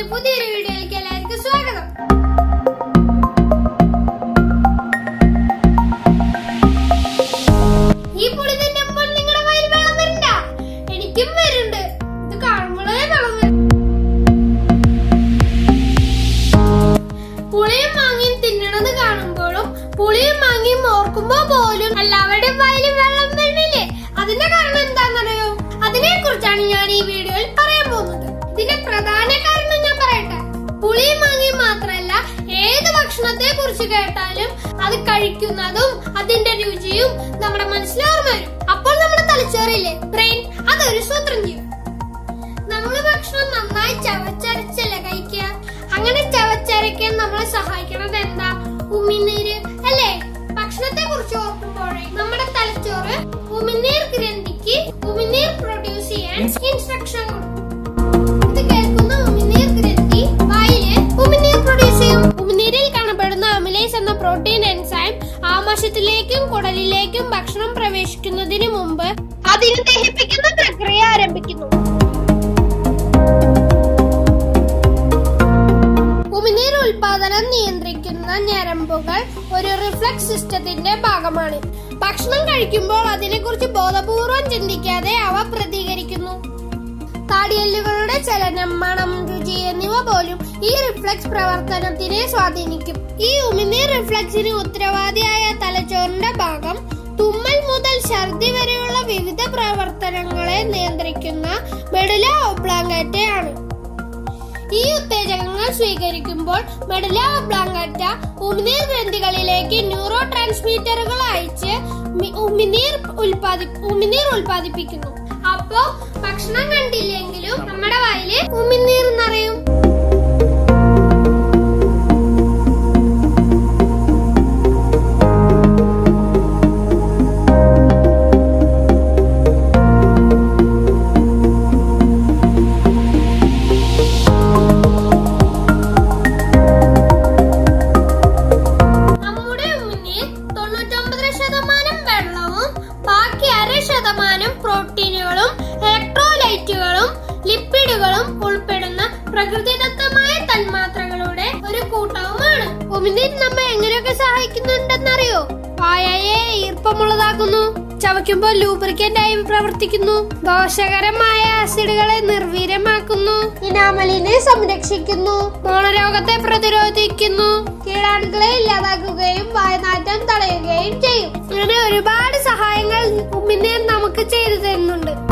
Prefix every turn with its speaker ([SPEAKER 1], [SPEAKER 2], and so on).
[SPEAKER 1] പുതിയൊരു വീഡിയോയിലേക്ക് എല്ലാവർക്കും സ്വാഗതം ഈ പുളി തിന്നുമ്പോൾ നിങ്ങളുടെ വായിൽ വെള്ളം വരണ്ട എനിക്കും വരുന്നുണ്ട് ഇത് കാണുമ്പോഴേ വെള്ളം വരും പുളിയും മാങ്ങയും തിന്നണത് കാണുമ്പോഴും പുളിയും മാങ്ങയും ഓർക്കുമ്പോ പോലും എല്ലാവരുടെയും വായിൽ വെള്ളം വരണില്ലേ അതിന്റെ കാരണം എന്താണെന്നറിയോ അതിനെ കുറിച്ചാണ് ഞാൻ ഈ വീഡിയോയിൽ പറയാൻ പോകുന്നത് ഇതിന്റെ പ്രധാന കാരണം ഞാൻ പറയട്ടെ പുളിയും മാങ്ങയും മാത്രമല്ല ഏത് ഭക്ഷണത്തെ കുറിച്ച് കേട്ടാലും അത് കഴിക്കുന്നതും അതിന്റെ രുചിയും നമ്മുടെ മനസ്സിൽ ഓർമ്മ വരും അപ്പോൾ നമ്മുടെ തലച്ചോറില്ലേ ബ്രെയിൻ അതൊരു സൂത്രം ചെയ്യും നമ്മള് ഭക്ഷണം നന്നായി ചവച്ചരച്ചല്ലേ കഴിക്കുക അങ്ങനെ ചവച്ചരയ്ക്കാൻ നമ്മളെ സഹായിക്കണത് എന്താ ഉമിനീര് അല്ലേ ഭക്ഷണത്തെ കുറിച്ച് ഓർക്കുമ്പോഴേ നമ്മുടെ തലച്ചോറ് ഉമിനീർ ഗ്രന്ഥിക്ക് ഉമിനീർ പ്രൊഡ്യൂസ് ചെയ്യാൻ ഇൻസ്ട്രക്ഷൻ കൊടുക്കും ഇത് കേൾക്കുന്ന ഉമിനീർ ഗ്രന്ഥി വായില് ഉമിനീർ പ്രൊഡ്യൂസ് ചെയ്യും ഉമിനീരിൽ കാണപ്പെടുന്ന അമിലേസ് എന്ന പ്രോട്ടീൻ എൻസൈം ആമാശയത്തിലേക്കും കുടലിലേക്കും ഭക്ഷണം പ്രവേശിക്കുന്നതിന് മുമ്പ് അതിന് ദഹിപ്പിക്കുന്ന പ്രക്രിയ ആരംഭിക്കുന്നു ഉമിനീർ ഉൽപാദനം നിയന്ത്രിക്കുന്ന ഞരമ്പുകൾ ഒരു റിഫ്ലക്സ് സിസ്റ്റത്തിന്റെ ഭാഗമാണ് ഭക്ഷണം കഴിക്കുമ്പോൾ അതിനെക്കുറിച്ച് ബോധപൂർവം ചിന്തിക്കാതെ അവ പ്രതികരിക്കുന്നു താടിയല്ലുകളുടെ ചലനം മണം രുചി എന്നിവ പോലും ഈ റിഫ്ലക്സ് പ്രവർത്തനത്തിനെ സ്വാധീനിക്കും ഈ ഉമിനീർ റിഫ്ലക്സിന് ഉത്തരവാദിയായ തലച്ചോറിന്റെ ഭാഗം തുമ്മൽ മുതൽ ഛർദി വരെയുള്ള വിവിധ പ്രവർത്തനങ്ങളെ നിയന്ത്രിക്കുന്ന മെഡുല ഒബ്ലാങ്കറ്റെ ആണ് ഈ ഉത്തേജകങ്ങൾ സ്വീകരിക്കുമ്പോൾ മെഡുല ഒബ്ലാങ്കറ്റ ഉമിനീർ ഗ്രന്ഥികളിലേക്ക് ന്യൂറോ ട്രാൻസ്മിറ്ററുകൾ അയച്ച് മി- ഉമിനീർ ഉൽപാദി ഉമിനീർ ഉൽപാദിപ്പിക്കുന്നു അപ്പോ ഭക്ഷണം കണ്ടില്ലെങ്കിലും നമ്മുടെ വായില് ഉമിനീർ നിറയും നമ്മുടെ ഉമിനീർ തൊണ്ണൂറ്റൊമ്പത് ശതമാനം വെള്ളവും ബാക്കി അര ശതമാനം പ്രോട്ടീനുകളും ഇലക്ട്രോലൈറ്റുകളും ലിപ്പിഡുകളും ഉൾപ്പെടുന്ന പ്രകൃതിദത്തമായ തന്മാത്രകളുടെ ഒരു കൂട്ടവുമാണ് ഉമിനീർ നമ്മെ എങ്ങനെയൊക്കെ സഹായിക്കുന്നുണ്ടെന്നറിയോ വായയെ ഈർപ്പമുള്ളതാക്കുന്നു ചവയ്ക്കുമ്പോൾ ലൂബ്രിക്കന്റ് ആയി പ്രവർത്തിക്കുന്നു ദോഷകരമായ ആസിഡുകളെ നിർവീര്യമാക്കുന്നു ഇനാമലിനെ സംരക്ഷിക്കുന്നു മോണരോഗത്തെ പ്രതിരോധിക്കുന്നു കീടാണുക്കളെ ഇല്ലാതാക്കുകയും വായനാറ്റം തടയുകയും ചെയ്യും അങ്ങനെ ഒരുപാട് സഹായങ്ങൾ ഉമിനീർ നമുക്ക് ചെയ്തു തരുന്നുണ്ട്